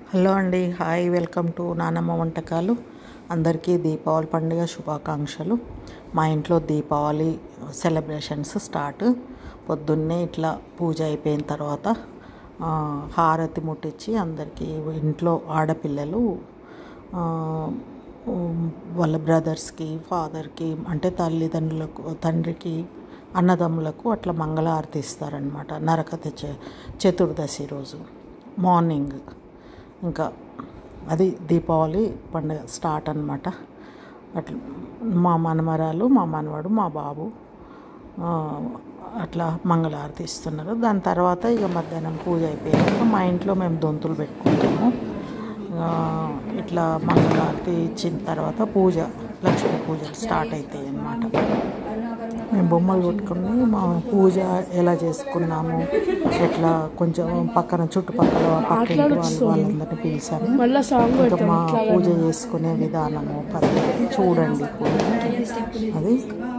Hello అండి hi welcome to నానమ్మ వంటకాలు అందరికీ దీపావళి పండుగ శుభాకాంక్షలు మా ఇంట్లో దీపావళి సెలబ్రేషన్స్ స్టార్ట్ పొద్దున్నే ఇట్లా పూజ అయిపోయిన తర్వాత ఆ, హారతి ముట్టించి అందరికీ ఇంట్లో ఆడపిల్లలు ఆ, ఉమ్, వాళ్ళ బ్రదర్స్కి ఫాదర్కి అంటే తల్లిదండ్రులకు తండ్రికి అన్నదమ్ములకు అట్లా మంగళహారతి ఇస్తారనమాట నరకత చ- చతుర్దశి రోజు మార్నింగ్ ఇంకా అది దీపావళి పండుగ స్టార్ట్ అనమాట అట్లా మా మనమరాలు మా మనవడు మా బాబు ఆ, అట్లా మంగళహారతి ఇస్తున్నారు దాని తర్వాత ఇక మధ్యాహ్నం పూజ అయిపోయాక మా ఇంట్లో మేము దొంతులు పెట్టుకుంటాము ఆ, ఇట్లా మంగళహారతి ఇచ్చిన తర్వాత పూజ లక్ష్మీ పూజలు స్టార్ట్ అవుతాయి అన్నమాట మేము బొమ్మలు కొట్టుకుని మా పూజ ఎలా చేసుకున్నాము ఎట్లా కొంచెం పక్కన చుట్టుపక్కల పక్కన వాళ్ళు వాళ్ళందరినీ పిలిచాము మళ్ళా సాంగ్ ఇంకా పెడతాం మా పూజ చేసుకునే విధానము పద్ధతి చూడండి పూజ అది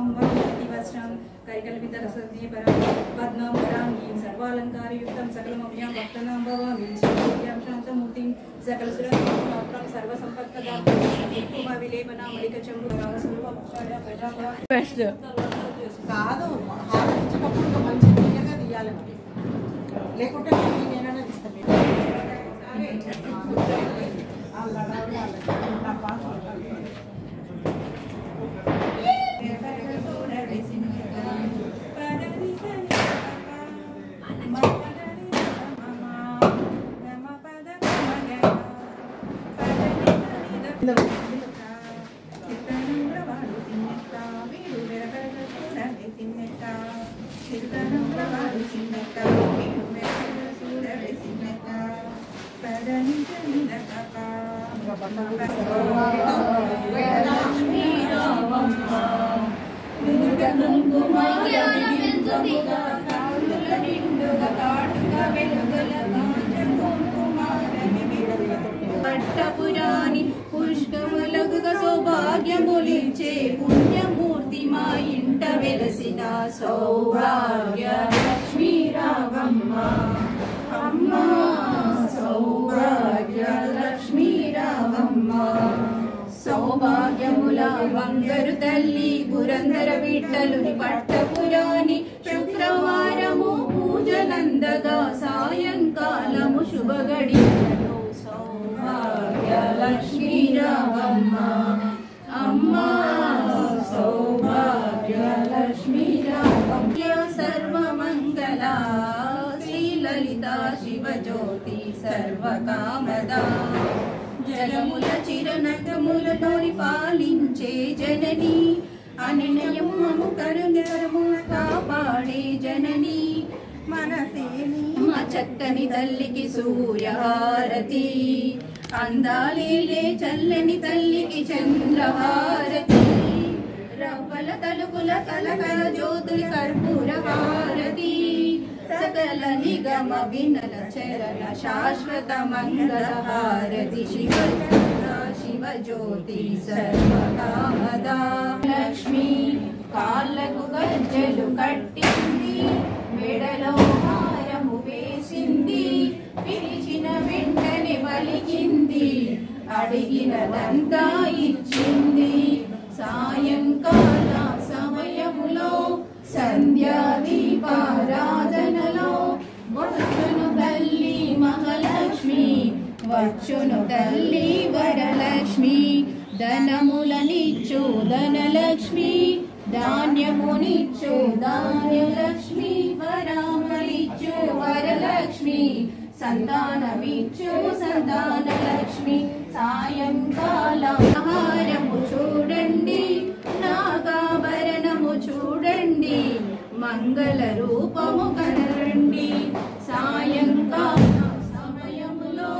పద్మాంబరాంగీం సర్వాలంకారయుక్తం సకలమభ్యాం భక్తనాం భవామి శ్రీభ్యాం శాంతమూర్తిం సకల సురక్షాత్రం సర్వసంపత్కదాం కుంకుమ విలేపన మలిక చెంబు బెస్ట్ కాదు హారతి ఇచ్చేటప్పుడు ఇంకా మంచి క్లియర్గా తీయాలి మరి. లేకుంటే మళ్ళీ నేనైనా తీస్తాను పట్టపురాణి పుష్కములగుగా సౌభాగ్యములించే పుణ్యమూర్తి మా ఇంట వెలసిన సౌభాగ్య లక్ష్మీ రావమ్మ అమ్మ సౌభాగ్య లక్ష్మీ రావమ్మ సౌభాగ్యముల బంగారు తల్లి పురందర విట్టలుని పట్టపురాణి శుక్రవారము పూజలందగా సాయంకాలము శుభగడియలో సౌభాగ్య లక్ష్మీ రావమ్మ అమ్మ సౌభాగ్య లక్ష్మీ రావమ్మ సర్వమంగళ శ్రీ లలిత శివజ్యోతి సర్వకామదా జలముల చిరనగములతోని పాలించే జనని అననయము కరుణరము కాపాడే జనని మనసేని మా చక్కని తల్లికి సూర్యహారతి అందాలేలే చల్లని తల్లికి చంద్రహారతి రవ్వల తలుకుల కలకల జ్యోతుల కర్పూర హారతి సకల నిగమ వినల చరణ శాశ్వత మంగళ హారతి శివ శివ జ్యోతి సర్వకామదా లక్ష్మి కాళ్ళకు గజ్జలు కట్టింది మెడలో హారము వేసింది పిలిచిన వెంటనే పలికింది అడిగినదంతా ఇచ్చింది సాయంకాల సమయములో సంధ్యా దీపారాధనలో వచ్చును తల్లి మహాలక్ష్మి వచ్చును తల్లి వరలక్ష్మి ధనములనిచ్చు ధనలక్ష్మి ధాన్యమునిచ్చు ధాన్యలక్ష్మి వరామలిచ్చు వరలక్ష్మి సంతానమిచ్చు సంతానలక్ష్మి సాయంకాల ఆహారము చూడండి నాగాభరణము చూడండి మంగళ రూపము కనరండి సాయంకాల సమయములో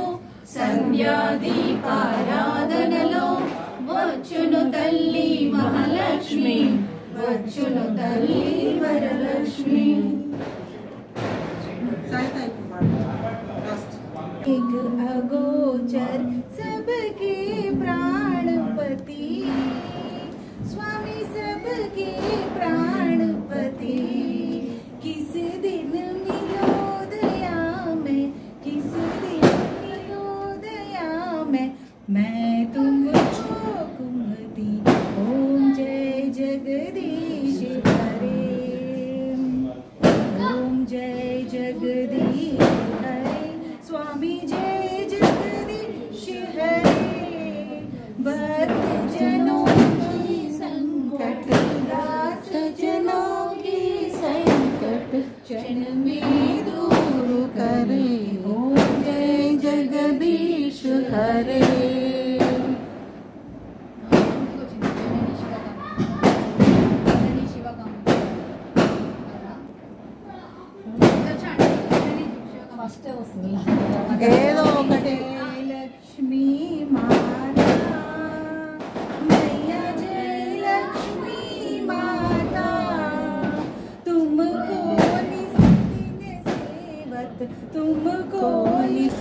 సంధ్యాదీపారాధనలో వచ్చును తల్లి మహాలక్ష్మి వచ్చును తల్లి వరలక్ష్మి एक अगोचर सबके प्राणपति स्वामी सबके प्राणपति किस दिन मिलो दया में किस दिन मिलो दया मैं मैं तुमको कुमति ओम जय जगदीश हरे ओम जय जगदीश हरे स्वामी जय जगदीश हरे भक्त जनों की संकट दास जनों की संकट क्षण में दूर करे ओम जय जगदीश हरे ఏదో ఒకటి लक्ष्मी माता मैया जय लक्ष्मी माता तुमको निस्दिन सेवत तुमको निस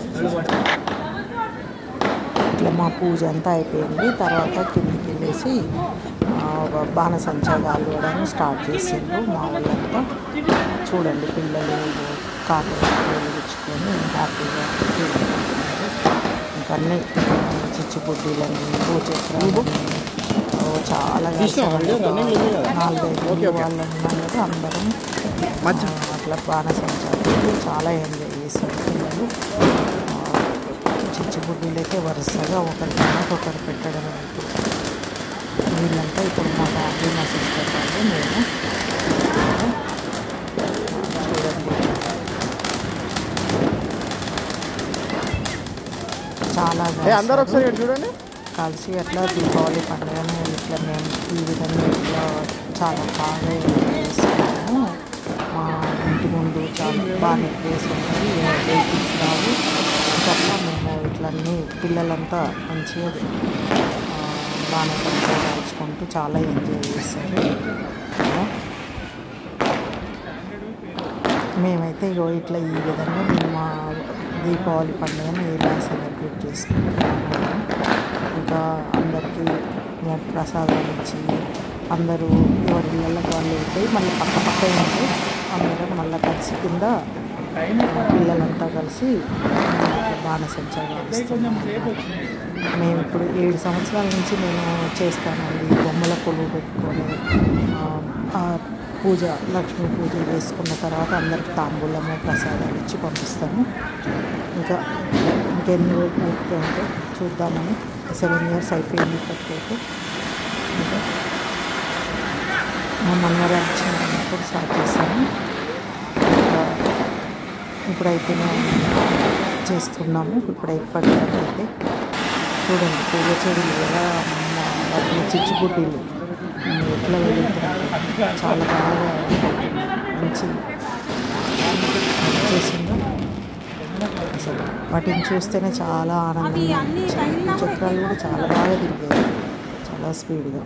ఇట్లా మా పూజ అంతా అయిపోయింది తర్వాత కిందికి వెళ్ళేసి ఆ, బాణసంచా కాలువడం స్టార్ట్ చేసిండ్రు మా వాళ్ళంతా చూడండి పిల్లలు కాకులు వెలిగించుకొని హ్యాపీగా ఇంకా అన్నీ చిచ్చుబుడ్డీలని భూచక్రాలు ఓ చాలా నాలుగైదు మంది వాళ్ళు ఉన్నాం కదా అందరం ఆ, అట్లా బాణసంచాలు చాలా ఎంజాయ్ చేశారు పిల్లలు ఆ, చిచ్చుబుడ్డీలు అయితే వరుసగా ఒకరి తర్వాత ఒకరు పెట్టడం ఇప్పుడు వీళ్ళంతా ఇప్పుడు మా ఫ్యామిలీ మా సిస్టర్ వాళ్ళు మేము చూడండి చాలా అందరూ ఒకసారి ఇటు చూడండి కలిసి అట్లా దీపావళి పండుగను ఇట్లా మేము ఈ విధంగా ఇట్లా చాలా బాగా ఎంజాయ్ చేస్తున్నాము మా ఇంటి ముందు చాలా బాగా ప్లేస్ ఉంటుంది వెహికల్స్ రావు ఇంకా అట్లా మేము ఇట్లా అన్ని పిల్లలంతా మంచిగా ఆ, బాగా కాల్చుకుంటూ చాలా ఎంజాయ్ చేశారు ఆ, మేమైతే ఇగో ఇట్లా ఈ విధంగా మేము మా దీపావళి పండుగను ఇలా సెలబ్రేట్ చేసుకుంటున్నాము ఇంకా అందరికీ మేము ప్రసాదాలు ఇచ్చి అందరూ ఎవరి ఇళ్ళకి వాళ్ళు వెళ్ళిపోయి మళ్ళీ పక్క పక్క ఉంటే అందరం మళ్ళీ కలిసి కింద ఆ, పిల్లలంతా కలిసి బాణసంచా కాలుస్తున్నాము మేము ఇప్పుడు ఏడు సంవత్సరాల నుంచి నేను చేస్తానండి బొమ్మల కొలువు పెట్టుకొని ఆ, ఆ పూజ లక్ష్మీ పూజ చేసుకున్న తర్వాత అందరికి తాంబూలము ప్రసాదాలు ఇచ్చి పంపిస్తాము ఇంకా ఇంకెన్ని రోజులు అంటే చూద్దామని సెవెన్ ఇయర్స్ అయిపోయింది ఇప్పటికైతే ఇంకా మా మన్నర వచ్చినప్పుడు స్టార్ట్ చేశాను ఇంకా ఇప్పుడైతేనే చేస్తున్నాము ఇప్పుడు ఇప్పటికైతే చూడండి పూల చెడులు ఎలా వాటిని చిచ్చుబుడ్డీలు ఎట్లా వెళ్తున్నాయి చాలా బాగా మంచి చేసిందో అసలు వాటిని చూస్తేనే చాలా ఆనందంగా అనిపించింది. చక్రాలు కూడా చాలా బాగా తిరిగాయి చాలా స్పీడ్గా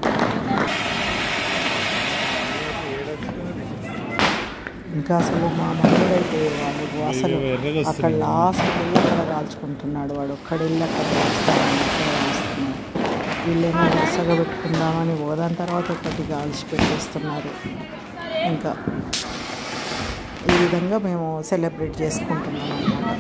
ఇంకా అసలు మా మనవడు అయితే వాడు అసలు అక్కడ లాస్ట్ వెళ్ళి అక్కడ కాల్చుకుంటున్నాడు వాడు ఒక్కడెళ్ళి అక్కడ కాల్చుతున్నాడు అక్కడ కాల్చుతున్నాడు వీళ్ళేమో వరుసగా పెట్టుకుందామని పోదాని తర్వాత ఒకటి కాల్చి పెట్టేస్తున్నారు ఇంకా ఈ విధంగా మేము సెలబ్రేట్ చేసుకుంటున్నాం అన్నమాట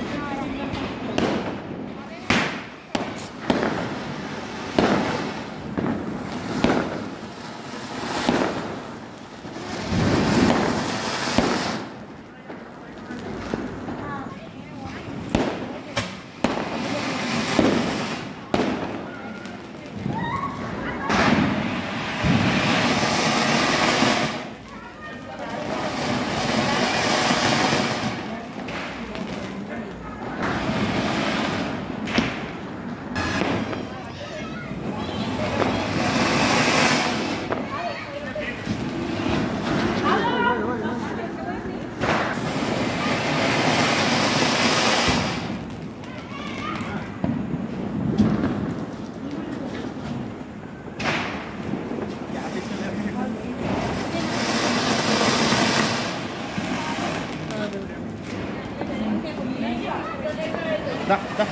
దా, దా.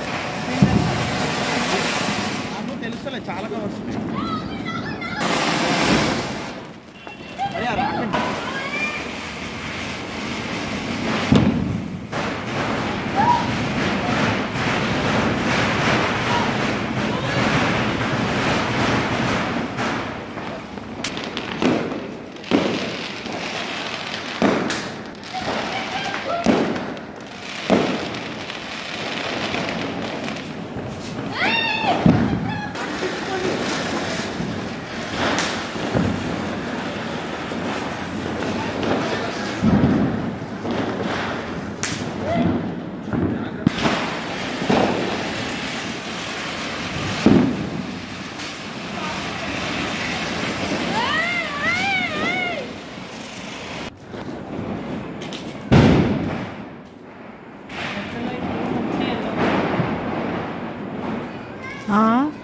నాకు తెలుస్తలే చాలా కవర్స్ ఉన్నాయి. అరే, ఆ రాకండి. ఆ?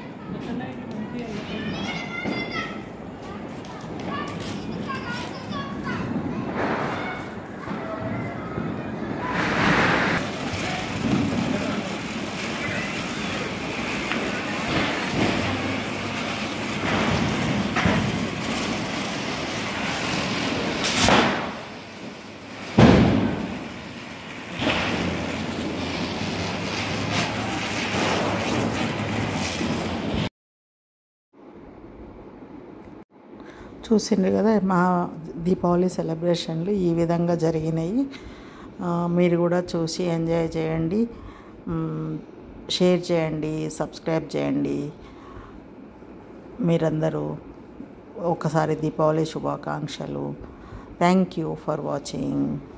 చూసిండ్రు కదా మా దీపావళి సెలబ్రేషన్లు ఈ విధంగా జరిగినాయి ఆ, మీరు కూడా చూసి ఎంజాయ్ చేయండి మ్, షేర్ చేయండి సబ్స్క్రైబ్ చేయండి మీరందరూ ఒకసారి దీపావళి శుభాకాంక్షలు థ్యాంక్ యూ ఫర్ వాచింగ్